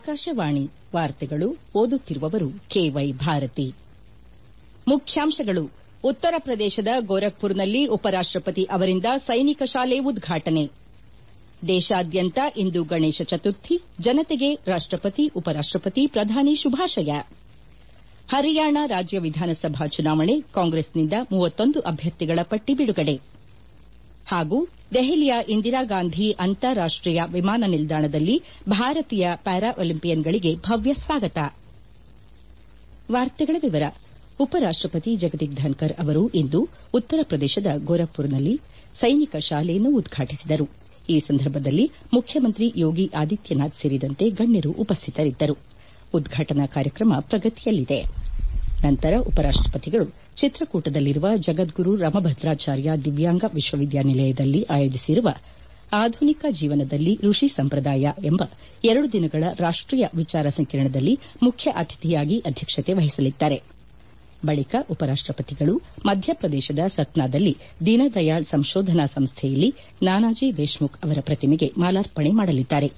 ಆಕಾಶವಾಣಿ ವಾರ್ತೆಗಳು ಓದುತ್ತಿರುವವರು ಕೆವೈ ಭಾರತಿ ಮುಖ್ಯಾಂಶಗಳು ಉತ್ತರ ಪ್ರದೇಶದ ಗೋರಖ್ಪುರ್ನಲ್ಲಿ ಉಪರಾಷ್ಟಪತಿ ಅವರಿಂದ ಸೈನಿಕ ಶಾಲೆ ಉದ್ಘಾಟನೆ ದೇಶಾದ್ಯಂತ ಇಂದು ಗಣೇಶ ಚತುರ್ಥಿ ಜನತೆಗೆ ರಾಷ್ಟಪತಿ ಉಪರಾಷ್ಟಪತಿ ಪ್ರಧಾನಿ ಶುಭಾಶಯ ಹರಿಯಾಣ ರಾಜ್ಯ ವಿಧಾನಸಭಾ ಚುನಾವಣೆ ಕಾಂಗ್ರೆಸ್ನಿಂದ ಅಭ್ಯರ್ಥಿಗಳ ಪಟ್ಟಿ ಬಿಡುಗಡೆ ಹಾಗೂ ದೆಹಲಿಯ ಇಂದಿರಾಗಾಂಧಿ ಅಂತಾರಾಷ್ಟೀಯ ವಿಮಾನ ನಿಲ್ದಾಣದಲ್ಲಿ ಭಾರತೀಯ ಪ್ಯಾರಾ ಒಲಿಂಪಿಯನ್ಗಳಿಗೆ ಭವ್ಯ ಸ್ವಾಗತ ಉಪರಾಷ್ಟಪತಿ ಜಗದೀಪ್ ಧನ್ಕರ್ ಅವರು ಇಂದು ಉತ್ತರ ಪ್ರದೇಶದ ಗೋರಖ್ಪುರ್ನಲ್ಲಿ ಸೈನಿಕ ಶಾಲೆಯನ್ನು ಉದ್ಘಾಟಿಸಿದರು ಈ ಸಂದರ್ಭದಲ್ಲಿ ಮುಖ್ಯಮಂತ್ರಿ ಯೋಗಿ ಆದಿತ್ಯನಾಥ್ ಸೇರಿದಂತೆ ಗಣ್ಯರು ಉಪಸ್ಥಿತರಿದ್ದರು ಉದ್ಘಾಟನಾ ಕಾರ್ಯಕ್ರಮ ಪ್ರಗತಿಯಲ್ಲಿದೆ ನಂತರ ಉಪರಾಷ್ಟಪತಿಗಳು ಚಿತ್ರಕೂಟದಲ್ಲಿರುವ ಜಗದ್ಗುರು ರಮಭದ್ರಾಚಾರ್ಯ ದಿವ್ಯಾಂಗ ವಿಶ್ವವಿದ್ಯಾನಿಲಯದಲ್ಲಿ ಆಯೋಜಿಸಿರುವ ಆಧುನಿಕ ಜೀವನದಲ್ಲಿ ಋಷಿ ಸಂಪ್ರದಾಯ ಎಂಬ ಎರಡು ದಿನಗಳ ರಾಷ್ಟೀಯ ವಿಚಾರ ಸಂಕಿರಣದಲ್ಲಿ ಮುಖ್ಯ ಅತಿಥಿಯಾಗಿ ಅಧ್ಯಕ್ಷತೆ ವಹಿಸಲಿದ್ದಾರೆ ಬಳಿಕ ಉಪರಾಷ್ಟಪತಿಗಳು ಮಧ್ಯಪ್ರದೇಶದ ಸತ್ನಾದಲ್ಲಿ ದೀನದಯಾಳ್ ಸಂಶೋಧನಾ ಸಂಸ್ಥೆಯಲ್ಲಿ ನಾನಾಜಿ ದೇಶ್ಮುಖ್ ಅವರ ಪ್ರತಿಮೆಗೆ ಮಾಲಾರ್ಪಣೆ ಮಾಡಲಿದ್ದಾರೆ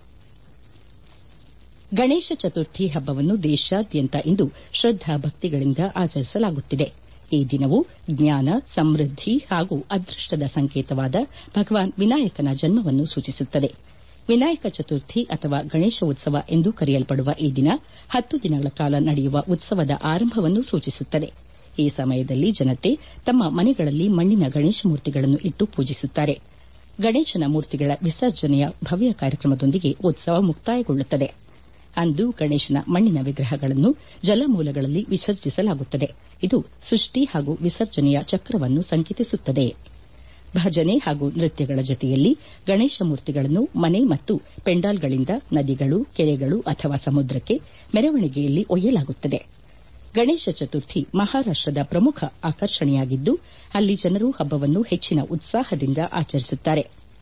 ಗಣೇಶ ಚತುರ್ಥಿ ಹಬ್ಬವನ್ನು ದೇಶಾದ್ಯಂತ ಇಂದು ಶ್ರದ್ದಾ ಭಕ್ತಿಗಳಿಂದ ಆಚರಿಸಲಾಗುತ್ತಿದೆ ಈ ದಿನವು ಜ್ಞಾನ ಸಮೃದ್ಧಿ ಹಾಗೂ ಅದೃಷ್ಟದ ಸಂಕೇತವಾದ ಭಗವಾನ್ ವಿನಾಯಕನ ಜನ್ಮವನ್ನು ಸೂಚಿಸುತ್ತದೆ ವಿನಾಯಕ ಚತುರ್ಥಿ ಅಥವಾ ಗಣೇಶ ಉತ್ಸವ ಎಂದೂ ಕರೆಯಲ್ಪಡುವ ಈ ದಿನ ಹತ್ತು ದಿನಗಳ ಕಾಲ ನಡೆಯುವ ಉತ್ಸವದ ಆರಂಭವನ್ನು ಸೂಚಿಸುತ್ತದೆ ಈ ಸಮಯದಲ್ಲಿ ಜನತೆ ತಮ್ಮ ಮನೆಗಳಲ್ಲಿ ಮಣ್ಣಿನ ಗಣೇಶ ಮೂರ್ತಿಗಳನ್ನು ಇಟ್ಟು ಪೂಜಿಸುತ್ತಾರೆ ಗಣೇಶನ ಮೂರ್ತಿಗಳ ವಿಸರ್ಜನೆಯ ಭವ್ಯ ಕಾರ್ಯಕ್ರಮದೊಂದಿಗೆ ಉತ್ಸವ ಮುಕ್ತಾಯಗೊಳ್ಳುತ್ತದೆ ಅಂದು ಗಣೇಶನ ಮಣ್ಣಿನ ವಿಗ್ರಹಗಳನ್ನು ಜಲಮೂಲಗಳಲ್ಲಿ ವಿಸರ್ಜಿಸಲಾಗುತ್ತದೆ ಇದು ಸೃಷ್ಟಿ ಹಾಗೂ ವಿಸರ್ಜನೆಯ ಚಕ್ರವನ್ನು ಸಂಕೇತಿಸುತ್ತದೆ ಭಜನೆ ಹಾಗೂ ನೃತ್ಯಗಳ ಜತೆಯಲ್ಲಿ ಗಣೇಶ ಮೂರ್ತಿಗಳನ್ನು ಮನೆ ಮತ್ತು ಪೆಂಡಾಲ್ಗಳಿಂದ ನದಿಗಳು ಕೆರೆಗಳು ಅಥವಾ ಸಮುದ್ರಕ್ಕೆ ಮೆರವಣಿಗೆಯಲ್ಲಿ ಒಯ್ಯಲಾಗುತ್ತದೆ ಗಣೇಶ ಚತುರ್ಥಿ ಮಹಾರಾಷ್ಟದ ಪ್ರಮುಖ ಆಕರ್ಷಣೆಯಾಗಿದ್ದು ಅಲ್ಲಿ ಜನರು ಹಬ್ಬವನ್ನು ಹೆಚ್ಚಿನ ಉತ್ಸಾಹದಿಂದ ಆಚರಿಸುತ್ತಾರೆ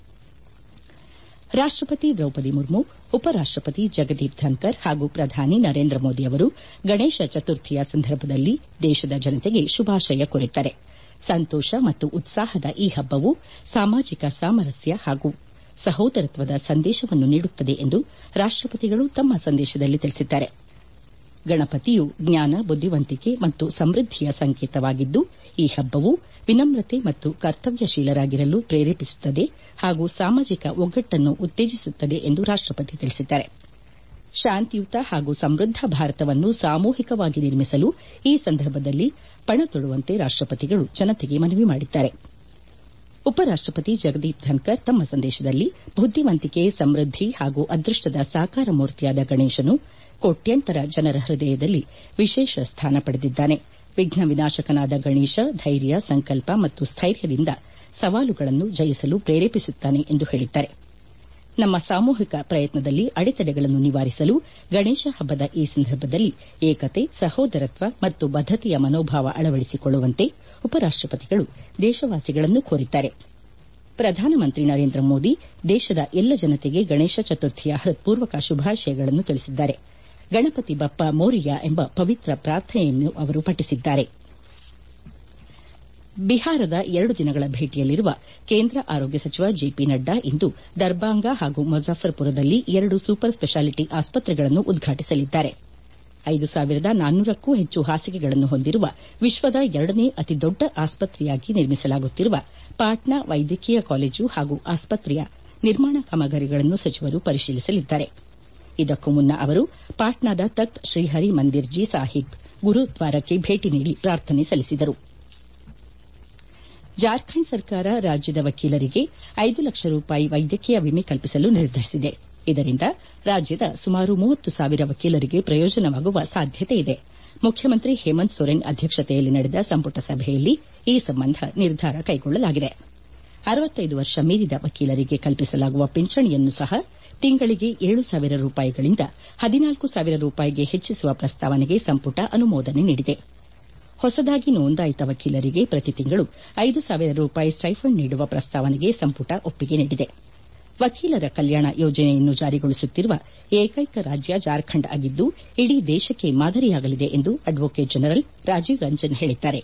ರಾಷ್ಟಪತಿ ದ್ರೌಪದಿ ಮುರ್ಮು ಉಪರಾಷ್ಟಪತಿ ಜಗದೀಪ್ ಧನ್ಕರ್ ಹಾಗೂ ಪ್ರಧಾನಿ ನರೇಂದ್ರ ಮೋದಿ ಅವರು ಗಣೇಶ ಚತುರ್ಥಿಯ ಸಂದರ್ಭದಲ್ಲಿ ದೇಶದ ಜನತೆಗೆ ಶುಭಾಶಯ ಕೋರಿದ್ದಾರೆ ಸಂತೋಷ ಮತ್ತು ಉತ್ಸಾಹದ ಈ ಹಬ್ಬವು ಸಾಮಾಜಿಕ ಸಾಮರಸ್ಯ ಹಾಗೂ ಸಹೋದರತ್ವದ ಸಂದೇಶವನ್ನು ನೀಡುತ್ತದೆ ಎಂದು ರಾಷ್ಟಪತಿಗಳು ತಮ್ಮ ಸಂದೇಶದಲ್ಲಿ ತಿಳಿಸಿದ್ದಾರೆ ಗಣಪತಿಯು ಜ್ಞಾನ ಬುದ್ದಿವಂತಿಕೆ ಮತ್ತು ಸಮೃದ್ಧಿಯ ಸಂಕೇತವಾಗಿದ್ದು ಈ ಹಬ್ಬವು ವಿನಮ್ರತೆ ಮತ್ತು ಕರ್ತವ್ಯಶೀಲರಾಗಿರಲು ಪ್ರೇರೇಪಿಸುತ್ತದೆ ಹಾಗೂ ಸಾಮಾಜಿಕ ಒಗ್ಗಟ್ಟನ್ನು ಉತ್ತೇಜಿಸುತ್ತದೆ ಎಂದು ರಾಷ್ಟಪತಿ ತಿಳಿಸಿದ್ದಾರೆ ಶಾಂತಿಯುತ ಹಾಗೂ ಸಮೃದ್ಧ ಭಾರತವನ್ನು ಸಾಮೂಹಿಕವಾಗಿ ನಿರ್ಮಿಸಲು ಈ ಸಂದರ್ಭದಲ್ಲಿ ಪಣ ತೊಡುವಂತೆ ರಾಷ್ಟಪತಿಗಳು ಜನತೆಗೆ ಮನವಿ ಮಾಡಿದ್ದಾರೆ ಉಪರಾಷ್ಟಪತಿ ಜಗದೀಪ್ ಧನ್ಕರ್ ತಮ್ಮ ಸಂದೇಶದಲ್ಲಿ ಬುದ್ದಿವಂತಿಕೆ ಸಮೃದ್ಧಿ ಹಾಗೂ ಅದೃಷ್ಟದ ಸಾಕಾರ ಮೂರ್ತಿಯಾದ ಗಣೇಶನು ಕೋಟ್ಯಂತರ ಜನರ ಹೃದಯದಲ್ಲಿ ವಿಶೇಷ ಸ್ಥಾನ ಪಡೆದಿದ್ದಾನೆ ವಿಘ್ನ ವಿನಾಶಕನಾದ ಗಣೇಶ ಧೈರ್ಯ ಸಂಕಲ್ಪ ಮತ್ತು ಸ್ಥೈರ್ಯದಿಂದ ಸವಾಲುಗಳನ್ನು ಜಯಿಸಲು ಪ್ರೇರೇಪಿಸುತ್ತಾನೆ ಎಂದು ಹೇಳಿದ್ದಾರೆ ನಮ್ಮ ಸಾಮೂಹಿಕ ಪ್ರಯತ್ನದಲ್ಲಿ ಅಡೆತಡೆಗಳನ್ನು ನಿವಾರಿಸಲು ಗಣೇಶ ಹಬ್ಬದ ಈ ಸಂದರ್ಭದಲ್ಲಿ ಏಕತೆ ಸಹೋದರತ್ವ ಮತ್ತು ಬದ್ದತೆಯ ಮನೋಭಾವ ಅಳವಡಿಸಿಕೊಳ್ಳುವಂತೆ ಉಪರಾಷ್ಟಪತಿಗಳು ದೇಶವಾಸಿಗಳನ್ನು ಕೋರಿದ್ದಾರೆ ಪ್ರಧಾನಮಂತ್ರಿ ನರೇಂದ್ರ ಮೋದಿ ದೇಶದ ಎಲ್ಲ ಜನತೆಗೆ ಗಣೇಶ ಚತುರ್ಥಿಯ ಹೃತ್ಪೂರ್ವಕ ಶುಭಾಶಯಗಳನ್ನು ತಿಳಿಸಿದ್ದಾರೆ ಗಣಪತಿ ಬಪ್ಪ ಮೋರಿಯಾ ಎಂಬ ಪವಿತ್ರ ಪ್ರಾರ್ಥನೆಯನ್ನು ಅವರು ಪಠಿಸಿದ್ದಾರೆ ಬಿಹಾರದ ಎರಡು ದಿನಗಳ ಭೇಟಿಯಲ್ಲಿರುವ ಕೇಂದ್ರ ಆರೋಗ್ಯ ಸಚಿವ ಜೆಪಿ ನಡ್ಡಾ ಇಂದು ದರ್ಬಾಂಗ ಹಾಗೂ ಮುಜಾಫರ್ಪುರದಲ್ಲಿ ಎರಡು ಸೂಪರ್ ಸ್ಪೆಷಾಲಿಟಿ ಆಸ್ಪತ್ರೆಗಳನ್ನು ಉದ್ಘಾಟಿಸಲಿದ್ದಾರೆ ಐದು ಸಾವಿರದ ನಾನ್ನೂರಕ್ಕೂ ಹೆಚ್ಚು ಹಾಸಿಗೆಗಳನ್ನು ಹೊಂದಿರುವ ವಿಶ್ವದ ಎರಡನೇ ಅತಿದೊಡ್ಡ ಆಸ್ಪತ್ರೆಯಾಗಿ ನಿರ್ಮಿಸಲಾಗುತ್ತಿರುವ ಪಾಟ್ನಾ ವೈದ್ಯಕೀಯ ಕಾಲೇಜು ಹಾಗೂ ಆಸ್ಪತ್ರೆಯ ನಿರ್ಮಾಣ ಕಾಮಗಾರಿಗಳನ್ನು ಸಚಿವರು ಪರಿಶೀಲಿಸಲಿದ್ದಾರೆ ಇದಕ್ಕೂ ಮುನ್ನ ಅವರು ಪಾಟ್ನಾದ ತಖ್ತ್ ಶ್ರೀಹರಿ ಮಂದಿರ್ ಜಿ ಸಾಹಿಬ್ ಗುರುದ್ವಾರಕ್ಕೆ ಭೇಟಿ ನೀಡಿ ಪ್ರಾರ್ಥನೆ ಸಲ್ಲಿಸಿದರು ಜಾರ್ಖಂಡ್ ಸರ್ಕಾರ ರಾಜ್ಯದ ವಕೀಲರಿಗೆ ಐದು ಲಕ್ಷ ರೂಪಾಯಿ ವೈದ್ಯಕೀಯ ವಿಮೆ ಕಲ್ಪಿಸಲು ನಿರ್ಧರಿಸಿದೆ ಇದರಿಂದ ರಾಜ್ಯದ ಸುಮಾರು ಮೂವತ್ತು ಸಾವಿರ ವಕೀಲರಿಗೆ ಪ್ರಯೋಜನವಾಗುವ ಸಾಧ್ಯತೆಯಿದೆ ಮುಖ್ಯಮಂತ್ರಿ ಹೇಮಂತ್ ಸೊರೆನ್ ಅಧ್ಯಕ್ಷತೆಯಲ್ಲಿ ನಡೆದ ಸಂಪುಟ ಸಭೆಯಲ್ಲಿ ಈ ಸಂಬಂಧ ನಿರ್ಧಾರ ಕೈಗೊಳ್ಳಲಾಗಿದೆ ಅರವತ್ತೈದು ವರ್ಷ ಮೀರಿದ ವಕೀಲರಿಗೆ ಕಲ್ಪಿಸಲಾಗುವ ಪಿಂಚಣಿಯನ್ನು ಸಹ ತಿಂಗಳಿಗೆ ಏಳು ಸಾವಿರ ರೂಪಾಯಿಗಳಿಂದ ಹದಿನಾಲ್ಕು ಸಾವಿರ ರೂಪಾಯಿಗೆ ಹೆಚ್ಚಿಸುವ ಪ್ರಸ್ತಾವನೆಗೆ ಸಂಪುಟ ಅನುಮೋದನೆ ನೀಡಿದೆ ಹೊಸದಾಗಿ ನೋಂದಾಯಿತ ವಕೀಲರಿಗೆ ಪ್ರತಿ ತಿಂಗಳು ಐದು ಸಾವಿರ ರೂಪಾಯಿ ಸ್ಟೈಫಂಡ್ ನೀಡುವ ಪ್ರಸ್ತಾವನೆಗೆ ಸಂಪುಟ ಒಪ್ಪಿಗೆ ನೀಡಿದೆ ವಕೀಲರ ಕಲ್ಯಾಣ ಯೋಜನೆಯನ್ನು ಜಾರಿಗೊಳಿಸುತ್ತಿರುವ ಏಕೈಕ ರಾಜ್ಯ ಜಾರ್ಖಂಡ್ ಆಗಿದ್ದು ಇಡೀ ದೇಶಕ್ಕೆ ಮಾದರಿಯಾಗಲಿದೆ ಎಂದು ಅಡ್ವೊಕೇಟ್ ಜನರಲ್ ರಾಜೀವ್ ರಂಜನ್ ಹೇಳಿದ್ದಾರೆ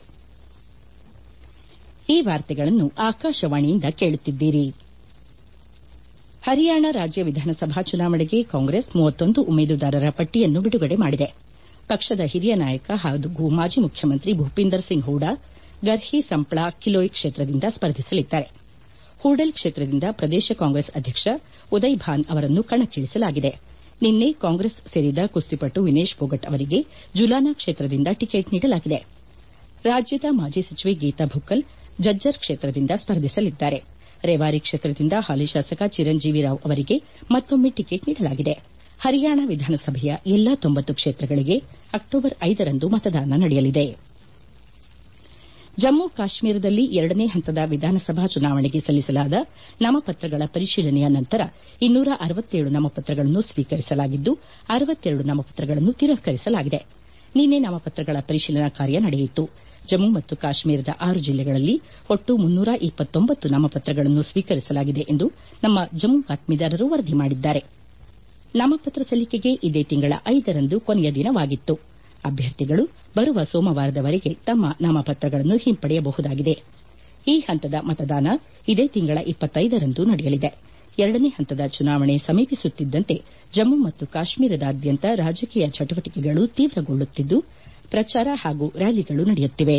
ಈ ವಾರ್ತೆಗಳನ್ನು ಆಕಾಶವಾಣಿಯಿಂದ ಕೇಳುತ್ತಿದ್ದೀರಿ ಹರಿಯಾಣ ರಾಜ್ಯ ವಿಧಾನಸಭಾ ಚುನಾವಣೆಗೆ ಕಾಂಗ್ರೆಸ್ ಮೂವತ್ತೊಂದು ಉಮೇದುದಾರರ ಪಟ್ಟಿಯನ್ನು ಬಿಡುಗಡೆ ಮಾಡಿದೆ ಪಕ್ಷದ ಹಿರಿಯ ನಾಯಕ ಹಾಗೂ ಮಾಜಿ ಮುಖ್ಯಮಂತ್ರಿ ಭೂಪಿಂದರ್ ಸಿಂಗ್ ಹೂಡಾ ಗರ್ಹಿ ಸಂಪ್ಲಾ ಕಿಲೋಯ್ ಕ್ಷೇತ್ರದಿಂದ ಸ್ಪರ್ಧಿಸಲಿದ್ದಾರೆ ಹೂಡೆಲ್ ಕ್ಷೇತ್ರದಿಂದ ಪ್ರದೇಶ ಕಾಂಗ್ರೆಸ್ ಅಧ್ಯಕ್ಷ ಉದಯ್ ಭಾನ್ ಅವರನ್ನು ಕಣಕ್ಕಿಳಿಸಲಾಗಿದೆ ನಿನ್ನೆ ಕಾಂಗ್ರೆಸ್ ಸೇರಿದ ಕುಸ್ತಿಪಟು ವಿನೇಶ್ ಫೋಗಟ್ ಅವರಿಗೆ ಜುಲಾನ ಕ್ಷೇತ್ರದಿಂದ ಟಿಕೆಟ್ ನೀಡಲಾಗಿದೆ ರಾಜ್ಯದ ಮಾಜಿ ಸಚಿವೆ ಗೀತಾ ಭುಕ್ಕಲ್ ಜಜ್ಜರ್ ಕ್ಷೇತ್ರದಿಂದ ಸ್ಪರ್ಧಿಸಲಿದ್ದಾರೆ ರೇವಾರಿ ಕ್ಷೇತ್ರದಿಂದ ಹಾಲಿ ಶಾಸಕ ಚಿರಂಜೀವಿ ರಾವ್ ಅವರಿಗೆ ಮತ್ತೊಮ್ಮೆ ಟಿಕೆಟ್ ನೀಡಲಾಗಿದೆ ಹರಿಯಾಣ ವಿಧಾನಸಭೆಯ ಎಲ್ಲಾ ತೊಂಬತ್ತು ಕ್ಷೇತ್ರಗಳಿಗೆ ಅಕ್ಟೋಬರ್ ಐದರಂದು ಮತದಾನ ನಡೆಯಲಿದೆ ಜಮ್ಮು ಕಾಶ್ಮೀರದಲ್ಲಿ ಎರಡನೇ ಹಂತದ ವಿಧಾನಸಭಾ ಚುನಾವಣೆಗೆ ಸಲ್ಲಿಸಲಾದ ನಾಮಪತ್ರಗಳ ಪರಿಶೀಲನೆಯ ನಂತರ ಇನ್ನೂರ ಅರವತ್ತೇಳು ನಾಮಪತ್ರಗಳನ್ನು ಸ್ವೀಕರಿಸಲಾಗಿದ್ದು ಅರವತ್ತೆರಡು ನಾಮಪತ್ರಗಳನ್ನು ತಿರಸ್ಕರಿಸಲಾಗಿದೆ ನಿನ್ನೆ ನಾಮಪತ್ರಗಳ ಪರಿಶೀಲನಾ ಕಾರ್ಯ ನಡೆಯಿತು ಜಮ್ಮು ಮತ್ತು ಕಾಶ್ಮೀರದ ಆರು ಜಿಲ್ಲೆಗಳಲ್ಲಿ ಒಟ್ಟು ಮುನ್ನೂರ ಇಪ್ಪತ್ತೊಂಬತ್ತು ನಾಮಪತ್ರಗಳನ್ನು ಸ್ವೀಕರಿಸಲಾಗಿದೆ ಎಂದು ನಮ್ಮ ಜಮ್ಮು ಬಾತ್ಮೀದಾರರು ವರದಿ ಮಾಡಿದ್ದಾರೆ ನಾಮಪತ್ರ ಸಲ್ಲಿಕೆಗೆ ಇದೇ ತಿಂಗಳ ಐದರಂದು ಕೊನೆಯ ದಿನವಾಗಿತ್ತು ಅಭ್ಯರ್ಥಿಗಳು ಬರುವ ಸೋಮವಾರದವರೆಗೆ ತಮ್ಮ ನಾಮಪತ್ರಗಳನ್ನು ಹಿಂಪಡೆಯಬಹುದಾಗಿದೆ ಈ ಹಂತದ ಮತದಾನ ಇದೇ ತಿಂಗಳ ಇಪ್ಪತ್ತೈದರಂದು ನಡೆಯಲಿದೆ ಎರಡನೇ ಹಂತದ ಚುನಾವಣೆ ಸಮೀಪಿಸುತ್ತಿದ್ದಂತೆ ಜಮ್ಮು ಮತ್ತು ಕಾಶ್ಮೀರದಾದ್ಯಂತ ರಾಜಕೀಯ ಚಟುವಟಿಕೆಗಳು ತೀವ್ರಗೊಳ್ಳುತ್ತಿದ್ದು ಪ್ರಚಾರ ಹಾಗೂ ರ್ಯಾಲಿಗಳು ನಡೆಯುತ್ತಿವೆ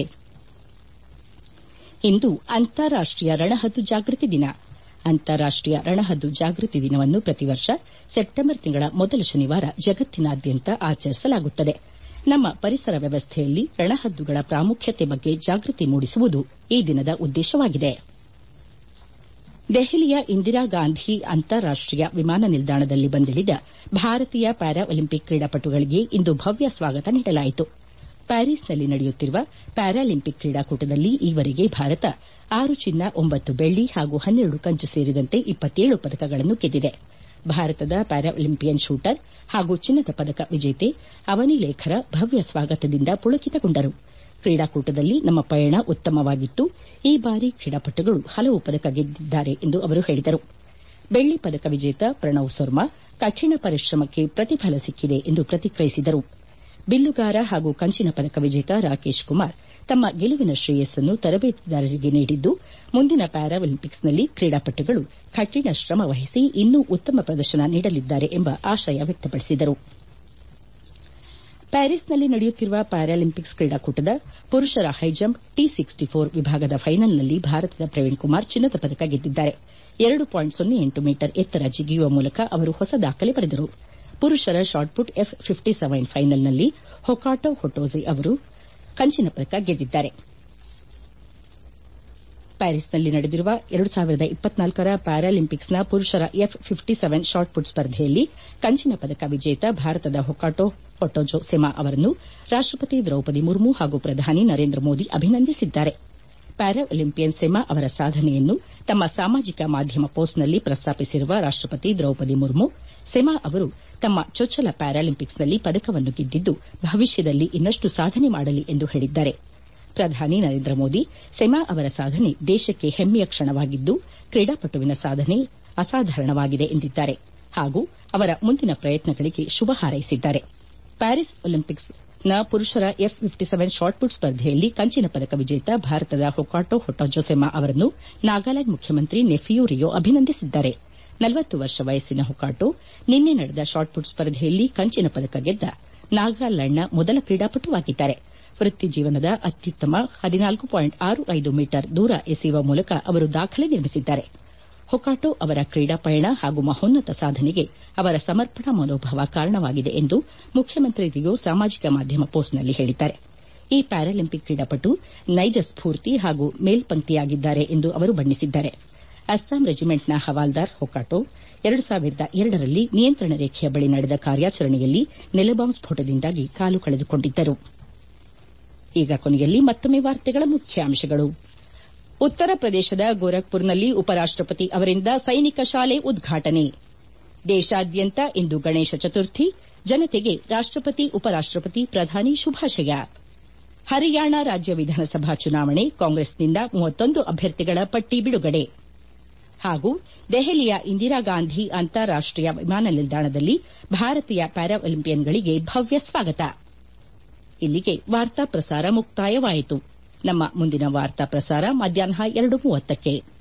ಇಂದು ಅಂತಾರಾಷ್ಟೀಯ ರಣಹದ್ದು ಜಾಗೃತಿ ದಿನ ಅಂತಾರಾಷ್ಟೀಯ ರಣಹದ್ದು ಜಾಗೃತಿ ದಿನವನ್ನು ಪ್ರತಿ ವರ್ಷ ಸೆಪ್ಟೆಂಬರ್ ತಿಂಗಳ ಮೊದಲ ಶನಿವಾರ ಜಗತ್ತಿನಾದ್ಯಂತ ಆಚರಿಸಲಾಗುತ್ತದೆ ನಮ್ಮ ಪರಿಸರ ವ್ಯವಸ್ಥೆಯಲ್ಲಿ ರಣಹದ್ದುಗಳ ಪ್ರಾಮುಖ್ಯತೆ ಬಗ್ಗೆ ಜಾಗೃತಿ ಮೂಡಿಸುವುದು ಈ ದಿನದ ಉದ್ದೇಶವಾಗಿದೆ ದೆಹಲಿಯ ಇಂದಿರಾ ಗಾಂಧಿ ಅಂತಾರಾಷ್ಟೀಯ ವಿಮಾನ ನಿಲ್ದಾಣದಲ್ಲಿ ಬಂದಿಳಿದ ಭಾರತೀಯ ಪ್ಯಾರಾ ಒಲಿಂಪಿಕ್ ಕ್ರೀಡಾಪಟುಗಳಿಗೆ ಇಂದು ಭವ್ಯ ಸ್ವಾಗತ ನೀಡಲಾಯಿತು ಪ್ಯಾರಿಸ್ನಲ್ಲಿ ನಡೆಯುತ್ತಿರುವ ಪ್ಯಾರಾಲಿಂಪಿಕ್ ಕ್ರೀಡಾಕೂಟದಲ್ಲಿ ಈವರೆಗೆ ಭಾರತ ಆರು ಚಿನ್ನ ಒಂಬತ್ತು ಬೆಳ್ಳಿ ಹಾಗೂ ಹನ್ನೆರಡು ಕಂಚು ಸೇರಿದಂತೆ ಇಪ್ಪತ್ತೇಳು ಪದಕಗಳನ್ನು ಗೆದ್ದಿದೆ ಭಾರತದ ಪ್ಯಾರಾ ಒಲಿಂಪಿಯನ್ ಶೂಟರ್ ಹಾಗೂ ಚಿನ್ನದ ಪದಕ ವಿಜೇತೆ ಅವನಿ ಲೇಖರ ಭವ್ಯ ಸ್ವಾಗತದಿಂದ ಪುಳಕಿತಗೊಂಡರು ಕ್ರೀಡಾಕೂಟದಲ್ಲಿ ನಮ್ಮ ಪಯಣ ಉತ್ತಮವಾಗಿತ್ತು ಈ ಬಾರಿ ಕ್ರೀಡಾಪಟುಗಳು ಹಲವು ಪದಕ ಗೆದ್ದಿದ್ದಾರೆ ಎಂದು ಅವರು ಹೇಳಿದರು ಬೆಳ್ಳಿ ಪದಕ ವಿಜೇತ ಪ್ರಣವ್ ಸರ್ಮಾ ಕಠಿಣ ಪರಿಶ್ರಮಕ್ಕೆ ಪ್ರತಿಫಲ ಸಿಕ್ಕಿದೆ ಎಂದು ಪ್ರತಿಕ್ರಿಯಿಸಿದರು ಬಿಲ್ಲುಗಾರ ಹಾಗೂ ಕಂಚಿನ ಪದಕ ವಿಜೇತ ರಾಕೇಶ್ ಕುಮಾರ್ ತಮ್ಮ ಗೆಲುವಿನ ಶ್ರೇಯಸ್ಸನ್ನು ತರಬೇತುದಾರರಿಗೆ ನೀಡಿದ್ದು ಮುಂದಿನ ಪ್ಯಾರಾ ಒಲಿಂಪಿಕ್ಸ್ನಲ್ಲಿ ಕ್ರೀಡಾಪಟುಗಳು ಕಠಿಣ ಶ್ರಮ ವಹಿಸಿ ಇನ್ನೂ ಉತ್ತಮ ಪ್ರದರ್ಶನ ನೀಡಲಿದ್ದಾರೆ ಎಂಬ ಆಶಯ ವ್ಯಕ್ತಪಡಿಸಿದರು ಪ್ಯಾರಿಸ್ನಲ್ಲಿ ನಡೆಯುತ್ತಿರುವ ಪ್ಯಾರಾಲಿಂಪಿಕ್ಸ್ ಕ್ರೀಡಾಕೂಟದ ಪುರುಷರ ಹೈಜಂಪ್ ಟಿ ಸಿಕ್ಸ್ಟಿ ಫೋರ್ ವಿಭಾಗದ ಫೈನಲ್ನಲ್ಲಿ ಭಾರತದ ಪ್ರವೀಣ್ ಕುಮಾರ್ ಚಿನ್ನದ ಪದಕ ಗೆದ್ದಿದ್ದಾರೆ ಎರಡು ಪಾಯಿಂಟ್ ಸೊನ್ನೆ ಎಂಟು ಮೀಟರ್ ಎತ್ತರ ಜಿಗಿಯುವ ಮೂಲಕ ಅವರು ಹೊಸ ದಾಖಲೆ ಬರೆದರು ಪುರುಷರ ಶಾಟ್ಪುಟ್ ಎಫ್ ಫಿಫ್ಟಿ ಸೆವೆನ್ ಫೈನಲ್ನಲ್ಲಿ ಹೊಕಾಟೊ ಹೊಟೋಜೆ ಅವರು ಕಂಚಿನ ಪದಕ ಗೆದ್ದಿದ್ದಾರೆ ಪ್ಯಾರಿಸ್ನಲ್ಲಿ ನಡೆದಿರುವ ಎರಡು ಸಾವಿರದ ಇಪ್ಪತ್ನಾಲ್ಕರ ಪ್ಯಾರಾಲಿಂಪಿಕ್ಸ್ನ ಪುರುಷರ ಎಫ್ ಫಿಫ್ಟಿ ಸೆವೆನ್ ಶಾಟ್ಪುಟ್ ಸ್ಪರ್ಧೆಯಲ್ಲಿ ಕಂಚಿನ ಪದಕ ವಿಜೇತ ಭಾರತದ ಹೊಕಾಟೊ ಹೊಟೋಜೊ ಸೆಮಾ ಅವರನ್ನು ರಾಷ್ಟಪತಿ ದ್ರೌಪದಿ ಮುರ್ಮು ಹಾಗೂ ಪ್ರಧಾನಿ ನರೇಂದ್ರ ಮೋದಿ ಅಭಿನಂದಿಸಿದ್ದಾರೆ ಪ್ಯಾರಾ ಒಲಿಂಪಿಯನ್ ಸೆಮಾ ಅವರ ಸಾಧನೆಯನ್ನು ತಮ್ಮ ಸಾಮಾಜಿಕ ಮಾಧ್ಯಮ ಪೋಸ್ಟ್ನಲ್ಲಿ ಪ್ರಸ್ತಾಪಿಸಿರುವ ರಾಷ್ಟಪತಿ ದ್ರೌಪದಿ ಮುರ್ಮು ಸೆಮಾ ಅವರು ತಮ್ಮ ಚೊಚ್ಚಲ ಪ್ಯಾರಾಲಿಂಪಿಕ್ಸ್ನಲ್ಲಿ ಪದಕವನ್ನು ಗೆದ್ದಿದ್ದು ಭವಿಷ್ಯದಲ್ಲಿ ಇನ್ನಷ್ಟು ಸಾಧನೆ ಮಾಡಲಿ ಎಂದು ಹೇಳಿದ್ದಾರೆ ಪ್ರಧಾನಿ ನರೇಂದ್ರ ಮೋದಿ ಸೆಮಾ ಅವರ ಸಾಧನೆ ದೇಶಕ್ಕೆ ಹೆಮ್ಮೆಯ ಕ್ಷಣವಾಗಿದ್ದು ಕ್ರೀಡಾಪಟುವಿನ ಸಾಧನೆ ಅಸಾಧಾರಣವಾಗಿದೆ ಎಂದಿದ್ದಾರೆ ಹಾಗೂ ಅವರ ಮುಂದಿನ ಪ್ರಯತ್ನಗಳಿಗೆ ಶುಭ ಹಾರೈಸಿದ್ದಾರೆ ಪ್ಯಾರಿಸ್ ಒಲಿಂಪಿಕ್ಸ್ನ ಪುರುಷರ ಎಫ್ ಫಿಫ್ಟಿ ಸೆವೆನ್ ಶಾಟ್ಪುಟ್ ಸ್ಪರ್ಧೆಯಲ್ಲಿ ಕಂಚಿನ ಪದಕ ವಿಜೇತ ಭಾರತದ ಹೊಕಾಟೊ ಹೊಟೋಜೊ ಸೆಮಾ ಅವರನ್ನು ನಾಗಾಲ್ಯಾಂಡ್ ಮುಖ್ಯಮಂತ್ರಿ ನೆಫಿಯು ರಿಯೋ ಅಭಿನಂದಿಸಿದ್ದಾರೆ ನಲವತ್ತು ವರ್ಷ ವಯಸ್ಸಿನ ಹೊಕಾಟೊ ನಿನ್ನೆ ನಡೆದ ಶಾಟ್ಪುಟ್ ಸ್ಪರ್ಧೆಯಲ್ಲಿ ಕಂಚಿನ ಪದಕ ಗೆದ್ದ ನಾಗಾಲ್ಯಾಂಡ್ನ ಮೊದಲ ಕ್ರೀಡಾಪಟುವಾಗಿದ್ದಾರೆ ವೃತ್ತಿ ಜೀವನದ ಅತ್ಯುತ್ತಮ ಹದಿನಾಲ್ಕು ಪಾಯಿಂಟ್ ಆರು ಐದು ಮೀಟರ್ ದೂರ ಎಸೆಯುವ ಮೂಲಕ ಅವರು ದಾಖಲೆ ನಿರ್ಮಿಸಿದ್ದಾರೆ ಹೊಕಾಟೊ ಅವರ ಕ್ರೀಡಾ ಪಯಣ ಹಾಗೂ ಮಹೋನ್ನತ ಸಾಧನೆಗೆ ಅವರ ಸಮರ್ಪಣಾ ಮನೋಭಾವ ಕಾರಣವಾಗಿದೆ ಎಂದು ಮುಖ್ಯಮಂತ್ರಿ ರಿಯೋ ಸಾಮಾಜಿಕ ಮಾಧ್ಯಮ ಪೋಸ್ಟ್ನಲ್ಲಿ ಹೇಳಿದ್ದಾರೆ ಈ ಪ್ಯಾರಾಲಿಂಪಿಕ್ ಕ್ರೀಡಾಪಟು ನೈಜ ಸ್ಫೂರ್ತಿ ಹಾಗೂ ಮೇಲ್ಪಂಕ್ತಿಯಾಗಿದ್ದಾರೆ ಎಂದು ಅವರು ಬಣ್ಣಿಸಿದ್ದಾರೆ ಅಸ್ಸಾಂ ರೆಜಿಮೆಂಟ್ನ ಹವಾಲ್ದಾರ್ ಹೊಕಾಟೊ ಎರಡು ಸಾವಿರದ ಎರಡರಲ್ಲಿ ನಿಯಂತ್ರಣ ರೇಖೆಯ ಬಳಿ ನಡೆದ ಕಾರ್ಯಾಚರಣೆಯಲ್ಲಿ ನೆಲಬಾಂಬ್ ಸ್ಫೋಟದಿಂದಾಗಿ ಕಾಲು ಕಳೆದುಕೊಂಡಿದ್ದರು ಈಗ ಕೊನೆಯಲ್ಲಿ ಮತ್ತೊಮ್ಮೆ ವಾರ್ತೆಗಳ ಮುಖ್ಯಾಂಶಗಳು ಉತ್ತರ ಪ್ರದೇಶದ ಗೋರಖ್ಪುರ್ನಲ್ಲಿ ಉಪರಾಷ್ಟಪತಿ ಅವರಿಂದ ಸೈನಿಕ ಶಾಲೆ ಉದ್ಘಾಟನೆ ದೇಶಾದ್ಯಂತ ಇಂದು ಗಣೇಶ ಚತುರ್ಥಿ ಜನತೆಗೆ ರಾಷ್ಟಪತಿ ಉಪರಾಷ್ಟಪತಿ ಪ್ರಧಾನಿ ಶುಭಾಶಯ ಹರಿಯಾಣ ರಾಜ್ಯ ವಿಧಾನಸಭಾ ಚುನಾವಣೆ ಕಾಂಗ್ರೆಸ್ನಿಂದ ಮೂವತ್ತೊಂದು ಅಭ್ಯರ್ಥಿಗಳ ಪಟ್ಟಿ ಬಿಡುಗಡೆ ಹಾಗೂ ದೆಹಲಿಯ ಇಂದಿರಾಗಾಂಧಿ ಅಂತಾರಾಷ್ಟೀಯ ವಿಮಾನ ನಿಲ್ದಾಣದಲ್ಲಿ ಭಾರತೀಯ ಪ್ಯಾರಾ ಒಲಿಂಪಿಯನ್ಗಳಿಗೆ ಭವ್ಯ ಸ್ವಾಗತ ಇಲ್ಲಿಗೆ ವಾರ್ತಾ ಪ್ರಸಾರ ಮುಕ್ತಾಯವಾಯಿತು ನಮ್ಮ ಮುಂದಿನ ವಾರ್ತಾ ಪ್ರಸಾರ ಮಧ್ಯಾಹ್ನ ಎರಡು ಮೂವತ್ತಕ್ಕೆ